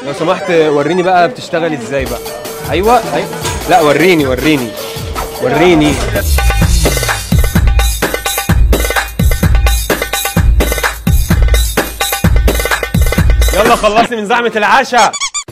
لو سمحت وريني بقى بتشتغل ازاي بقى ايوه ايوه لا وريني وريني وريني يلا خلصني من زحمه العشاء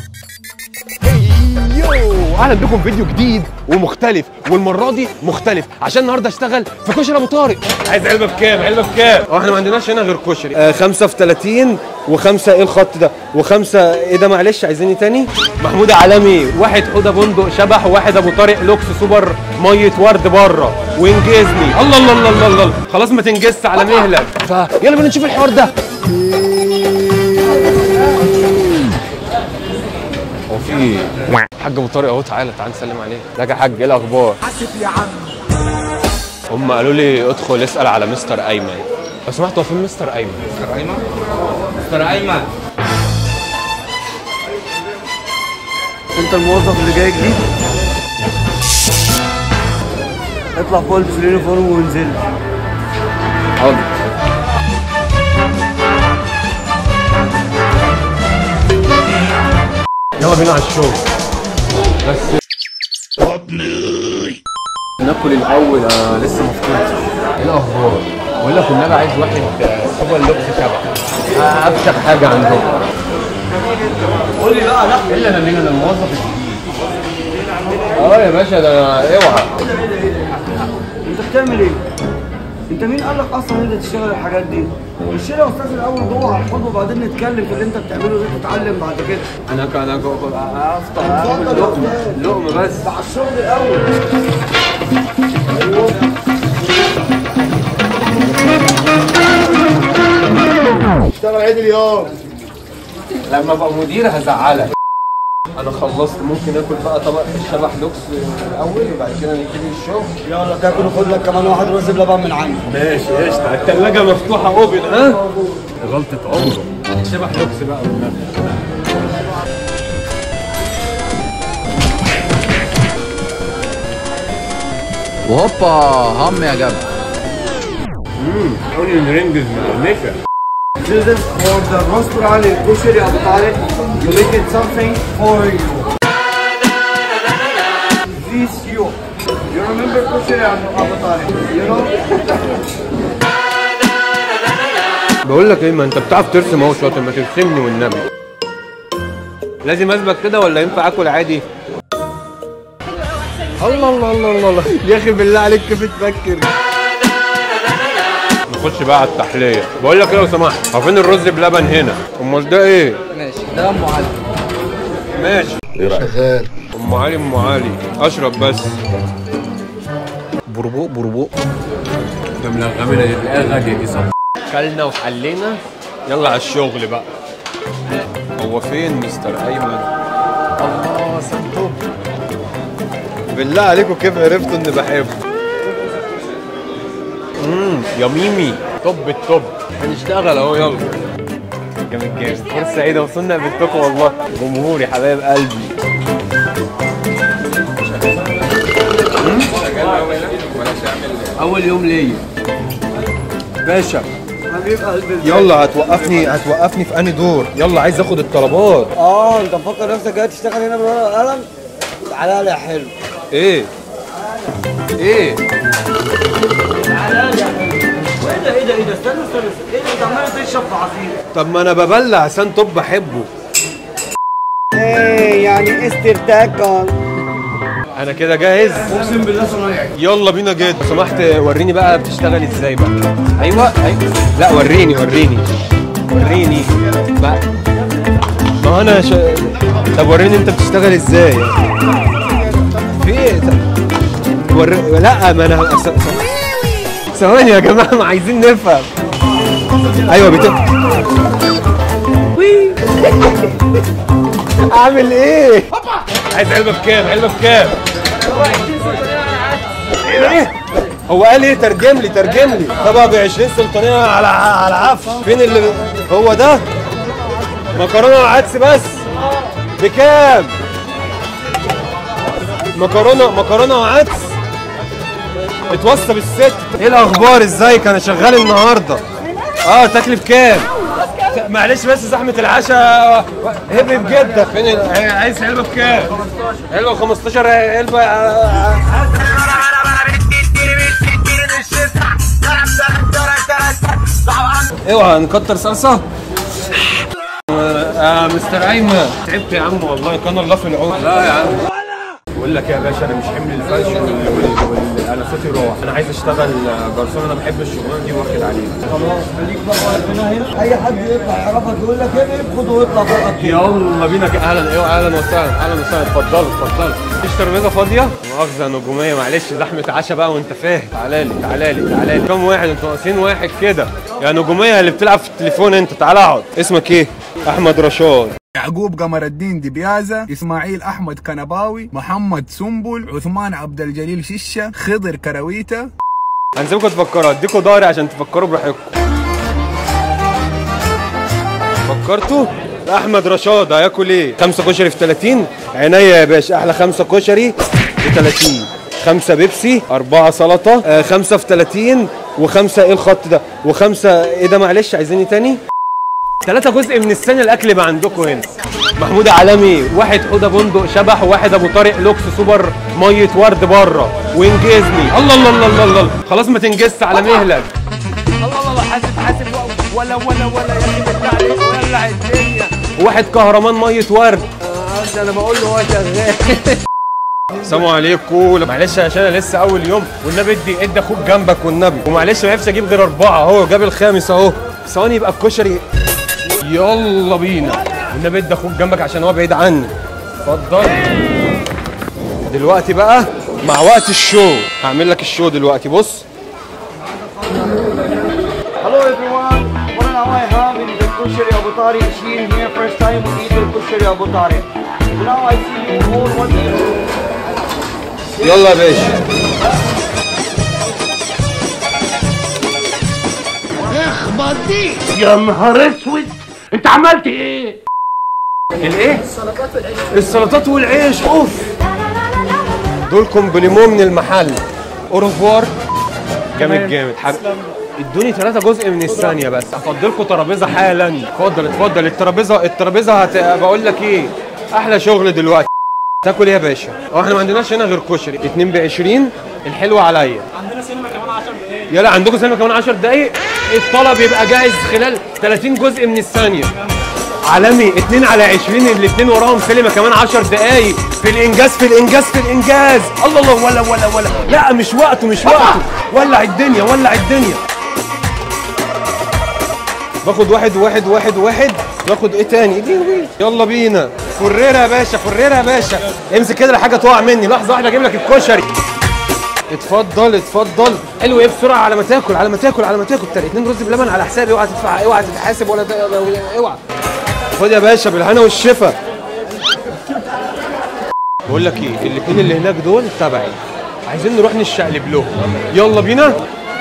يو اهلا بكم في فيديو جديد ومختلف والمره دي مختلف عشان النهارده اشتغل في كشري ابو طارق عايز علبه بكام علبه بكام اه احنا ما عندناش هنا غير كشري آه خمسة في 30 وخمسة ايه الخط ده وخمسة ايه ده معلش عايزيني تاني محمود عالمي واحد حوده بندق شبح وواحد ابو طارق لوكس سوبر ميه ورد بره وانجزني الله الله الله الله الله خلاص ما تنجزش على مهلك فيلا بينا نشوف الحوار ده هو في حاج ابو طارق اهو تعالى تعالى نسلم عليه ازيك يا حاج ايه الاخبار حاسب يا عم هم قالوا لي ادخل اسال على مستر ايمن لو سمحت هو فين مستر ايمن مستر ايمن مستر ايمن انت الموظف اللي جاي جديد اطلع فوق البس اليونيفورم وانزل حاضر يلا بينا على الشغل بس ناكل الاول انا لسه ما فطرتش ايه الاخبار بقول لك النبي عايز واحد آه، سوبر لوكس شبح آه، افشخ حاجه عندهم قول لي بقى لا الا انا مين انا الموظف الجديد اه يا باشا ده أنا- اوعى انت بتعمل ايه؟ انت مين قال لك اصلا ان انت تشتغل الحاجات دي؟ خش لي يا استاذ الاول جوه على الحوض وبعدين نتكلم في اللي انت بتعمله ده تتعلم بعد كده انا ك- انا ك- افطر اعمل لقمه لقمه بس على الشغل الاول اشتغل عيد اليوم لما ابقى مدير هزعلك انا خلصت ممكن اكل بقى طبق الشبح لوكس الاول وبعد كده نبتدي الشغل يلا تاكل وخد لك كمان واحد رز بلبن من عندي ماشي قشطه الثلاجه مفتوحه اوبن ها غلطه عمره شبح لوكس بقى والنبي وهوبا هم يا جدع اونيون رينجز مقرمشه Do this for the roast علي الكشري ابو طارق You make it something for you This you You remember كشري ابو طارق You know بقول لك ايه ما انت بتعرف ترسم اهو شاطر ما ترسمني والنبي لازم اثبت كده ولا ينفع اكل عادي الله الله الله الله, الله. يا اخي بالله عليك كيف تفكر نخش بقى على التحليه بقول لك ايه لو سمحت هو فين الرز بلبن هنا امال ده ايه ماشي ده ام علي ماشي شغال ام علي ام علي اشرب بس بربوق بربوق ده ملغمنا تلاقيها غاليه دي صح كلنا وحلينا يلا على الشغل بقى هو فين مستر ايمن الله سنتو بالله عليكم كيف عرفتوا اني بحبه امم يا ميمي توب التوب هنشتغل اهو يلا جامد جامد فرصة سعيدة وصلنا قابلتكم والله جمهوري حبايب قلبي أول يوم ليا باشا حبيب قلبي يلا هتوقفني هتوقفني في أنهي دور يلا عايز آخد الطلبات اه انت مفكر نفسك جاي تشتغل هنا بالورقه والقلم تعالى لي يا حلو إيه إيه تعالى لي يا حلو ايه ده ايه ده ايه ده استنى استنى استنى. ايه ده انت عمال تشرب في عصير طب ما أنا ببلع عشان توب بحبه ايه يعني استرتاكا أنا كده جاهز اقسم بالله صنايعي يلا بينا جد لو سمحت وريني بقى بتشتغل ازاي بقى ايوه ايوه لا وريني وريني وريني بقى ما هو انا ش... طب وريني انت بتشتغل ازاي في ايه طب ور... لا ما انا س- س- ثواني يا جماعه ما عايزين نفهم ايوه بت... اعمل ايه عايز علبه بكام علبه بكام ايه هو قال ايه ترجم لي ترجم لي طبعا ب 20 سلطانيه على على عفش فين اللي هو ده مكرونه وعدس بس بكام مكرونه مكرونه وعدس اتوصى بالست ايه الاخبار ازيك انا شغال النهارده اه تكلف كام معلش بس زحمه العشاء هبب جدا فين ال- عايز علبه بكام؟ علبه 15 علبه اوعى نكتر صلصه آه مستر ايمن تعبت يا عم والله كان الله في العون لا يا عم بقول لك يا باشا انا مش حمل الفرش والانساتي روح انا عايز اشتغل جرسون انا بحب الشغلانه دي واخد عليها خلاص خليك بقى واقف هنا هنا اي حد يطلع يعرفك يقول لك ايه خد واطلع فقط يلا بينا ك- اهلا ايوه اهلا وسهلا اهلا وسهلا اتفضلوا اتفضلوا مفيش ترابيزه فاضيه مؤاخذه نجوميه معلش زحمه عشاء بقى وانت فاهم تعالى لي تعالى لي تعالى لي كم واحد انتوا ناقصين واحد كده يا نجوميه اللي بتلعب في التليفون انت تعالى اقعد اسمك ايه احمد رشاد يعقوب قمر الدين دبيازة إسماعيل أحمد كنباوي محمد سنبل عثمان عبد الجليل ششة خضر كرويتة هنسيبكم تفكروا اديكوا ضهري عشان تفكروا براحتكم فكرتوا احمد رشاد هياكل ايه خمسه كشري في 30 عينيا يا باشا احلى خمسه كشري في 30 خمسه بيبسي اربعه سلطه آه خمسه في 30 وخمسه ايه الخط ده وخمسه ايه ده معلش عايزيني تاني ثلاثة جزء من السنة الأكل بقى عندكم هنا محمود عالمي واحد حوده بندق شبح وواحد أبو طارق لوكس سوبر مية ورد بره وإنجزني الله الله الله الله, الله. خلاص ما تنجزش على مهلك الله الله حاسب حاسب ولا ولا ولا يا اخي بالله عليك ولع الدنيا وواحد كهرمان مية ورد ده انا بقول له هو شغال السلام عليكم معلش عشان انا لسه اول يوم والنبي ادي ادي اخوك جنبك والنبي ومعلش ما ينفعش اجيب غير اربعه اهو جاب الخامس اهو ثواني يبقى الكشري يلا بينا والنبي ادي اخوك جنبك عشان هو بعيد عني اتفضل دلوقتي بقى مع وقت الشو هعمل لك الشو دلوقتي بص Hello everyone, what now I have in the Kushari Abu Tariq machine here first time we eat the Kushari Abu Tariq. Now I see you all what you يلا يا باشا يا نهار اسود انت عملت ايه؟ الايه السلطات والعيش اوف دول كومبليمو من المحل اوروفوار جامد جامد حب... ادوني ثلاثة جزء من الثانية بس افضلكم ترابيزة حالا اتفضل اتفضل الترابيزة الترابيزة هت... بقول لك ايه احلى شغل دلوقتي تاكل ايه يا باشا؟ اه احنا ما عندناش هنا غير كشري اتنين ب 20 الحلو عليا عندنا سينما كمان 10 دقايق يلا عندكم سينما كمان 10 دقايق الطلب يبقى جاهز خلال 30 جزء من الثانية عالمي 2 على 20 الاثنين وراهم سينما كمان 10 دقايق في الانجاز في الانجاز في الانجاز الله الله ولا ولا ولا لا مش وقته مش وقته ولع الدنيا ولع الدنيا باخد واحد واحد واحد واحد باخد ايه تاني دي دي. يلا بينا فريرة يا باشا فريرة يا باشا امسك كده الحاجه تقع مني لحظه واحده اجيب لك الكشري اتفضل اتفضل حلو ايه بسرعه على ما تاكل على ما تاكل على ما تاكل تاني اتنين رز بلبن على حسابي اوعى تدفع اوعى تتحاسب ولا ت- اوعى خد يا باشا بالهنا والشفا بقول لك ايه الاثنين اللي هناك دول تبعي عايزين نروح نشقلب لهم يلا بينا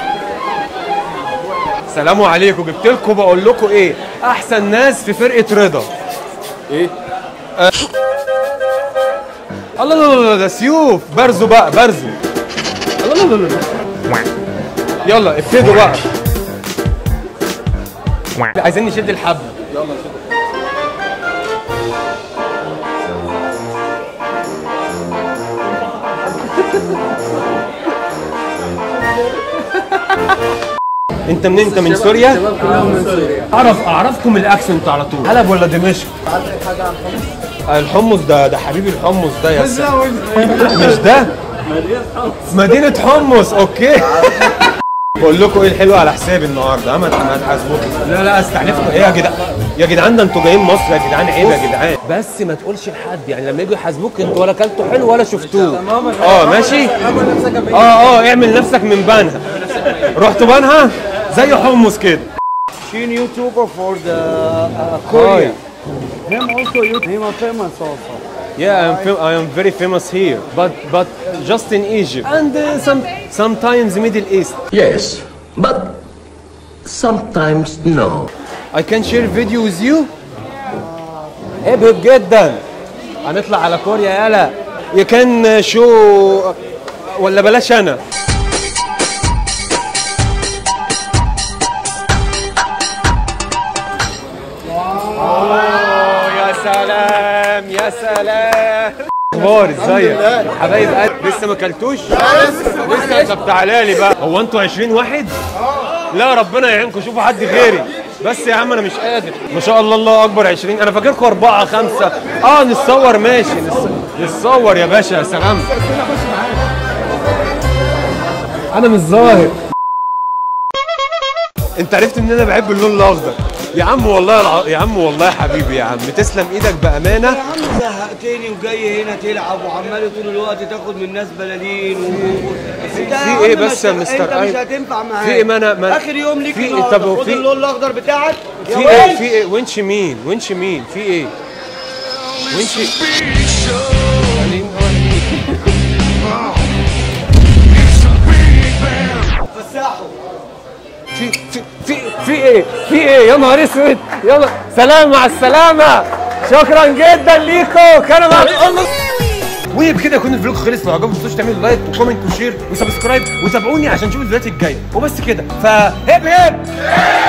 سلام عليكم جبت لكم بقول لكم ايه احسن ناس في فرقه رضا ايه آه. الله لا لا لا ده سيوف برزوا بقى برزوا الله لا لا لا يلا ابتدوا بقى عايزين نشد الحبل يلا شد انت منين انت من سوريا؟ اعرف اعرفكم الاكسنت على طول حلب ولا دمشق؟ الحمص ده ده حبيبي الحمص ده يا سلام مش ده؟ مدينة حمص اوكي بقول لكم ايه الحلو على حسابي النهارده ما ما تحاسبوش لا لا استحلفكم ايه يا جدعان يا جدعان ده انتوا جايين مصر يا جدعان عيب يا جدعان بس ما تقولش لحد يعني لما يجوا يحاسبوك انتوا ولا اكلتوا حلو ولا شفتوه اه ماشي اه اه اعمل نفسك من بنها رحتوا بنها زي حمص كده Shin YouTuber for the uh, Korea. Him also you him a famous also. Yeah, I'm fam- I am very famous here, but but just in Egypt and uh, some sometimes Middle East. Yes, but sometimes no. I can share video with you. ابهب جدا. هنطلع على كوريا يالا. You can uh, show ولا بلاش انا. سلام يا سلام اخبار ازيك حبايب قلبي لسه ما اكلتوش لسه طب تعالى لي بقى هو انتوا 20 واحد لا ربنا يعينكم شوفوا حد غيري بس يا عم انا مش قادر ما شاء الله الله اكبر 20 انا فاكركم اربعه خمسه اه نتصور ماشي نتص- نتصور يا باشا يا سلام انا مش ظاهر انت عرفت ان انا بحب اللون الاخضر يا عم والله الع... يا عم والله يا حبيبي يا عم تسلم ايدك بامانه يا عم زهقتني وجاي هنا تلعب وعمال طول الوقت تاخد من الناس بلالين و... انت في عم ايه مش- بس يا مستر انت أيمن؟ مش هتنفع معايا في ايه ما انا ما اخر يوم ليك في ايه النهارده. طب هو خد في اللون الاخضر بتاعك يا في ايه ولد. في ايه ونش مين ونش مين في ايه ونش فسحه في في في في ايه في ايه يا نهار اسود يلا سلام مع السلامه شكرا جدا ليكم كان مع الله وبكده يكون الفلوج خلص لو عجبكم ما تنسوش تعملوا لايك وكومنت وشير وسبسكرايب وتابعوني عشان تشوفوا الفيديوهات الجايه وبس كده فهب هب